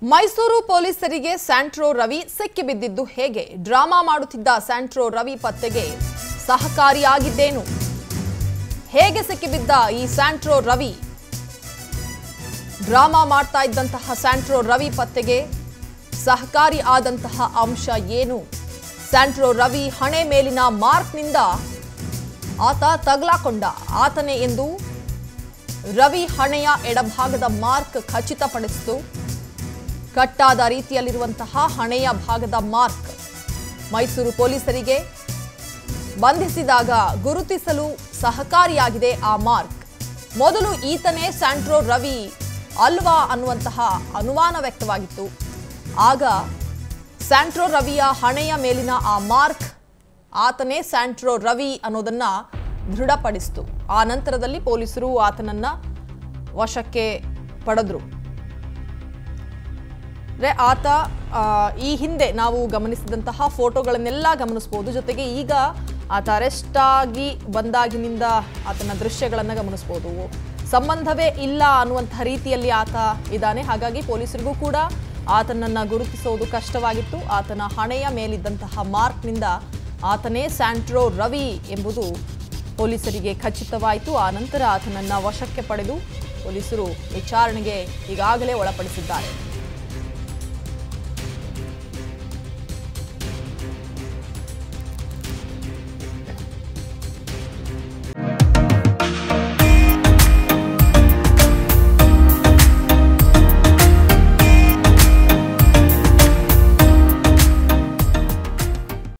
ಮೈಸೂರು ಪೊಲೀಸರಿಗೆ ಸ್ಯಾಂಟ್ರೋ ರವಿ ಸಿಕ್ಕಿಬಿದ್ದಿದ್ದು ಹೇಗೆ ಡ್ರಾಮಾ ಮಾಡುತ್ತಿದ್ದ ಸ್ಯಾಂಟ್ರೋ ರವಿ ಪತ್ತೆಗೆ ಸಹಕಾರಿಯಾಗಿದ್ದೇನು ಹೇಗೆ ಸಿಕ್ಕಿಬಿದ್ದ ಈ ಸ್ಯಾಂಟ್ರೋ ರವಿ ಡ್ರಾಮಾ ಮಾಡ್ತಾ ಇದ್ದಂತಹ ಸ್ಯಾಂಟ್ರೋ ರವಿ ಪತ್ತೆಗೆ ಸಹಕಾರಿ ಆದಂತಹ ಅಂಶ ಏನು ಸ್ಯಾಂಟ್ರೋ ರವಿ ಹಣೆ ಮೇಲಿನ ಮಾರ್ಕ್ನಿಂದ ಆತ ತಗಲಾಕೊಂಡ ಆತನೇ ಎಂದು ರವಿ ಹಣೆಯ ಎಡಭಾಗದ ಮಾರ್ಕ್ ಖಚಿತಪಡಿಸಿತು ಕಟ್ಟಾದ ರೀತಿಯಲ್ಲಿರುವಂತಹ ಹಣೆಯ ಭಾಗದ ಮಾರ್ಕ್ ಮೈಸೂರು ಪೊಲೀಸರಿಗೆ ಬಂಧಿಸಿದಾಗ ಗುರುತಿಸಲು ಸಹಕಾರಿಯಾಗಿದೆ ಆ ಮಾರ್ಕ್ ಮೊದಲು ಈತನೇ ಸ್ಯಾಂಟ್ರೋ ರವಿ ಅಲ್ವಾ ಅನ್ನುವಂತಹ ಅನುಮಾನ ವ್ಯಕ್ತವಾಗಿತ್ತು ಆಗ ಸ್ಯಾಂಟ್ರೋ ರವಿಯ ಹಣೆಯ ಮೇಲಿನ ಆ ಮಾರ್ಕ್ ಆತನೇ ಸ್ಯಾಂಟ್ರೋ ರವಿ ಅನ್ನೋದನ್ನ ದೃಢಪಡಿಸಿತು ಆ ನಂತರದಲ್ಲಿ ಪೊಲೀಸರು ಆತನನ್ನ ವಶಕ್ಕೆ ಪಡೆದ್ರು ಅಂದ್ರೆ ಆತ ಆ, ಈ ಹಿಂದೆ ನಾವು ಗಮನಿಸಿದಂತಹ ಫೋಟೋಗಳನ್ನೆಲ್ಲ ಗಮನಿಸ್ಬೋದು ಜೊತೆಗೆ ಈಗ ಆತ ಅರೆಸ್ಟ್ ಆಗಿ ಬಂದಾಗಿನಿಂದ ಆತನ ದೃಶ್ಯಗಳನ್ನು ಗಮನಿಸ್ಬೋದು ಸಂಬಂಧವೇ ಇಲ್ಲ ಅನ್ನುವಂತಹ ರೀತಿಯಲ್ಲಿ ಆತ ಇದ್ದಾನೆ ಹಾಗಾಗಿ ಪೊಲೀಸರಿಗೂ ಕೂಡ ಆತನನ್ನ ಗುರುತಿಸೋದು ಕಷ್ಟವಾಗಿತ್ತು ಆತನ ಹಣೆಯ ಮೇಲಿದ್ದಂತಹ ಮಾರ್ಕ್ನಿಂದ ಆತನೇ ಸ್ಯಾಂಟ್ರೋ ರವಿ ಎಂಬುದು ಪೊಲೀಸರಿಗೆ ಖಚಿತವಾಯಿತು ಆ ನಂತರ ಆತನನ್ನ ವಶಕ್ಕೆ ಪಡೆದು ಪೊಲೀಸರು ವಿಚಾರಣೆಗೆ ಈಗಾಗಲೇ ಒಳಪಡಿಸಿದ್ದಾರೆ